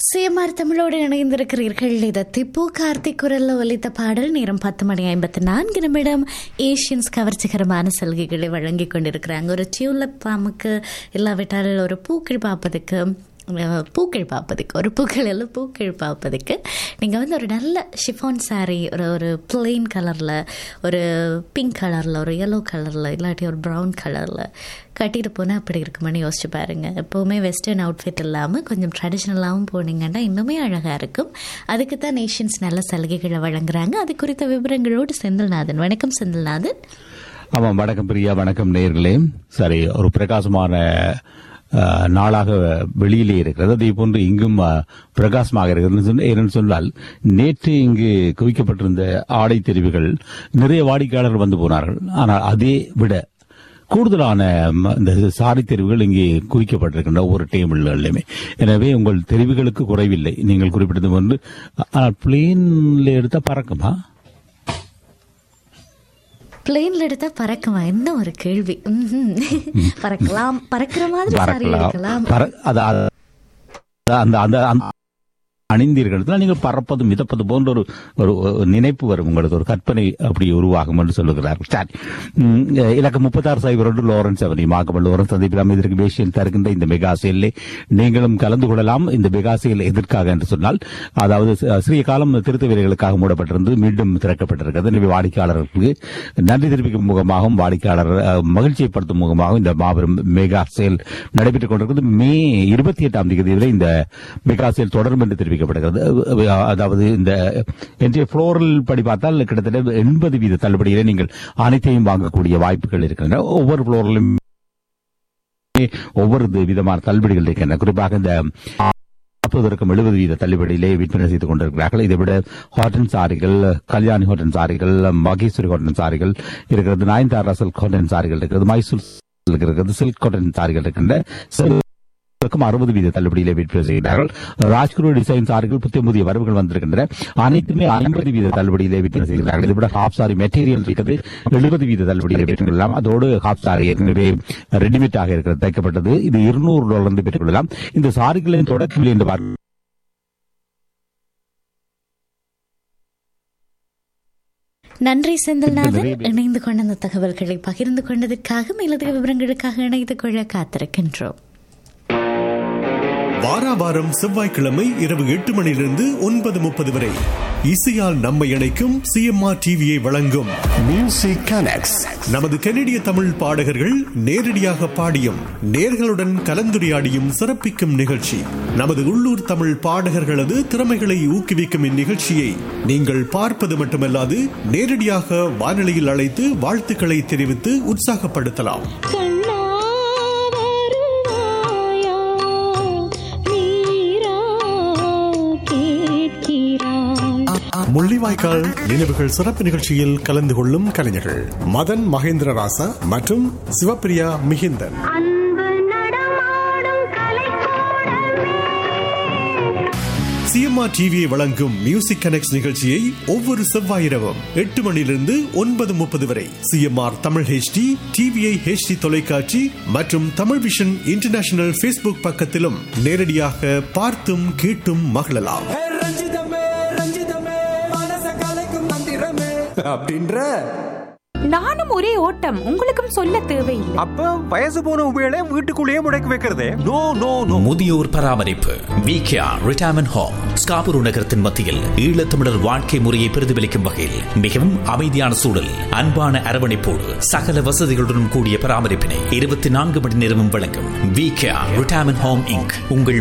CMR தமிழோடு இணைந்திருக்கிறீர்கள் இது திப்பு கார்த்திக் குரல்ல ஒலித்த பாடல் நேரம் பத்து மணி ஐம்பத்தி நான்கு நிமிடம் ஏஷியன்ஸ் கவர்ச்சிகரமான சலுகைகளை வழங்கி கொண்டிருக்கிறாங்க ஒரு டியூலப் பாம்புக்கு இல்லாவிட்டால் ஒரு பூக்கள் பார்ப்பதுக்கு அஹ், பூக்கள் பார்ப்பதுக்கு ஒரு பூக்கள் எல்லாம் பூக்கள் பார்ப்பதுக்கு நீங்கள் வந்து ஒரு நல்ல ஷிஃபான் saree ஒரு ஒரு பிளெயின் கலரில் ஒரு பிங்க் கலரில் ஒரு yellow கலரில் இல்லாட்டி ஒரு ப்ரௌன் கலரில் கட்டிட்டு போனால் அப்படி இருக்குமான்னு யோசிச்சு பாருங்க எப்போவுமே வெஸ்டர்ன் அவுட்ஃபிட் இல்லாமல் கொஞ்சம் ட்ரெடிஷ்னலாகவும் போனீங்கன்னா இன்னுமே அழகாக இருக்கும் அதுக்கு தான் நேஷன்ஸ் நல்ல சலுகைகளை வழங்குறாங்க அது குறித்த விவரங்களோடு செந்தில்நாதன் வணக்கம் செந்தில்நாதன் ஆமாம் வணக்கம் பிரியா வணக்கம் நேர்களே சரி ஒரு பிரகாசமான அஹ், நாளாக வெளியிலே இருக்கிறது அதே போன்று இங்கும் அஹ், பிரகாசமாக இருக்கிறது சொன்ன- ஏனென்று சொன்னால் நேற்று இங்கு குவிக்கப்பட்டிருந்த ஆடை தெரிவுகள் நிறைய வாடிக்கையாளர்கள் வந்து போனார்கள் ஆனால் அதே விட கூடுதலான ம், இந்த சாரி தெரிவுகள் இங்கே குவிக்கப்பட்டிருக்கின்ற ஒவ்வொரு டேபிள்களிலுமே எனவே உங்கள் தெரிவுகளுக்கு குறைவில்லை நீங்கள் குறிப்பிட்டது போன்று ஆனால் பிளேன்ல எடுத்தா பறக்குமா பிளேன்ல எடுத்தா பறக்குமா என்ன ஒரு கேள்வி ம்ஹும். பறக்கலாம் பறக்கிற மாதிரி சாரி பறக்கலாம் எடுக்கலாம் பற- அது- அது- அந்த அந்த அந்த அணிந்தீர்கள் நீங்கள் பறப்பது மிதப்பது போன்ற ஒரு ஒரு ஒரு நினைப்பு வரும் உங்களுக்கு ஒரு கற்பனை அப்படி உருவாகும் என்று சொல்லுகிறார்கள் சரி ம், இலக்கம் முப்பத்தாறு சைபர் ஒன்று லாரன்ஸ் அவனி மாக்கமல் லாரன்ஸ் சந்திப்பிலாம் இதற்கு பேசியன் தருகின்ற இந்த மெகா சேலிலே நீங்களும் கலந்து கொள்ளலாம் இந்த மெகா சேல் எதற்காக என்று சொன்னால் அதாவது சி- சிறிய காலம் திருத்த வேலைகளுக்காக மூடப்பட்டிருந்து மீண்டும் திறக்கப்பட்டிருக்கிறது எனவே வாடிக்கையாளர்களுக்கு நன்றி தெரிவிக்கும் முகமாகவும் வாடிக்கையாளர் அஹ், மகிழ்ச்சியைப்படுத்தும் முகமாகவும் இந்த மாபெரும் மெகா சேல் நடைபெற்றுக் கொண்டிருக்கிறது மே இருபத்தி எட்டாம் தேதி வரை இந்த மெகா சேல் தொடரும் என்று தெரிவிக்கப்படுகிறது அஹ், அதாவது இந்த இன்றைய புளோரல் படி பார்த்தால் கிட்டத்தட்ட எண்பது வீத தள்ளுபடியிலே நீங்கள் அனைத்தையும் வாங்கக்கூடிய வாய்ப்புகள் இருக்கின்றன ஒவ்வொரு புளோரலும் ஒவ்வொரு விதமான தள்ளுபடிகள் இருக்கின்றன குறிப்பாக இந்த நாற்பதற்கும் எழுபது வீத தள்ளுபடியிலே விற்பனை செய்து கொண்டிருக்கிறார்கள் இதை விட ஹாட்டன் சாரிகள் கல்யாணி ஹாட்டன் சாரிகள் மகேஸ்வரி ஹாட்டன் சாரிகள் இருக்கிறது நயன்தாரா சில்க் ஹாட்டன் சாரிகள் இருக்கிறது மைசூர் silk இருக்கிறது சில்க் காட்டன் சாரிகள் இருக்கின்ற சில்க்கும் அறுபது வீத தள்ளுபடியிலே விற்பனை செய்கிறார்கள் ராஜ்குரு டிசைன் சாரிகள் புதிய புதிய வரவுகள் வந்திருக்கின்றன அனைத்துமே ஐம்பது வீத தள்ளுபடியிலே விற்பனை செய்கிறார்கள் இதை விட ஹாப் சாரி மெட்டீரியல் இருக்கிறது எழுபது வீத தள்ளுபடியிலே பெற்றுக் கொள்ளலாம் அதோடு ஹாப் சாரி ஏற்கனவே ரெடிமேடாக இருக்கிறது தைக்கப்பட்டது இது இருநூறு டாலர் பெற்றுக் கொள்ளலாம் இந்த சாரிகளின் தொடக்க விலை என்று பார்க்க நன்றி செந்தில்நாதன் நிறைய பேர். இணைந்து கொண்ட அந்த தகவல்களை பகிர்ந்து கொண்டதற்காக மேலதிக விவரங்களுக்காக இணைந்து கொள்ள காத்திருக்கின்றோம் வாரா வாரம் செவ்வாய்க்கிழமை இரவு எட்டு மணியிலிருந்து ஒன்பது முப்பது வரை இசையால் நம்மை இணைக்கும் சிஎம்ஆர் டிவியை வழங்கும் Music Connects. நமது கனடிய தமிழ் பாடகர்கள் நேரடியாக பாடியும் நேர்களுடன் கலந்துரையாடியும் சிறப்பிக்கும் நிகழ்ச்சி நமது உள்ளூர் தமிழ் பாடகர்களது திறமைகளை ஊக்குவிக்கும் இந்நிகழ்ச்சியை நீங்கள் பார்ப்பது மட்டுமல்லாது நேரடியாக வானொலியில் அழைத்து வாழ்த்துக்களை தெரிவித்து உற்சாகப்படுத்தலாம் கண்ணா வருவாயா நீரா கேட்கிறாய் முள்ளிவாய்க்கால் நினைவுகள் சிறப்பு நிகழ்ச்சியில் கலந்து கொள்ளும் கலைஞர்கள் மதன் மகேந்திர ராசா மற்றும் சிவப்பிரியா மிகிந்தன் அன்பு நடமாடும் கலைக்கூடமே சிஎம்ஆர் டிவியை வழங்கும் மியூசிக் கனெக்ட் நிகழ்ச்சியை ஒவ்வொரு செவ்வாய் இரவும் எட்டு மணியிலிருந்து ஒன்பது முப்பது வரை CMR Tamil HD TVI HD தொலைக்காட்சி மற்றும் தமிழ் விஷன் இன்டர்நேஷனல் ஃபேஸ்புக் பக்கத்திலும் நேரடியாக பார்த்தும் கேட்டும் மகிழலாம் ஏ ரஞ்சிதமே ரஞ்சிதமே மனச கலைக்கும் மந்திரமே அப்படின்ற நானும் ஒரே ஓட்டம் உங்களுக்கும் சொல்ல தேவையில்லை அப்ப வயசு போன உபயோக வீட்டுக்குள்ளேயே முடக்கி வைக்கிறதே நோ நோ நோ முதியோர் பராமரிப்பு விகேஆர் ரிட்டையர்மெண்ட் ஹோம் ஸ்காபுரு நகரத்தின் மத்தியில் ஈழத்தமிழர் வாழ்க்கை முறையை பிரதிபலிக்கும் வகையில் மிகவும் அமைதியான சூழல் அன்பான அரவணைப்போடு சகல வசதிகளுடன் கூடிய பராமரிப்பினை இருபத்தி நான்கு மணி நேரமும் வழங்கும் விகேஆர் ரிட்டையர்மெண்ட் ஹோம் இங்க் உங்கள்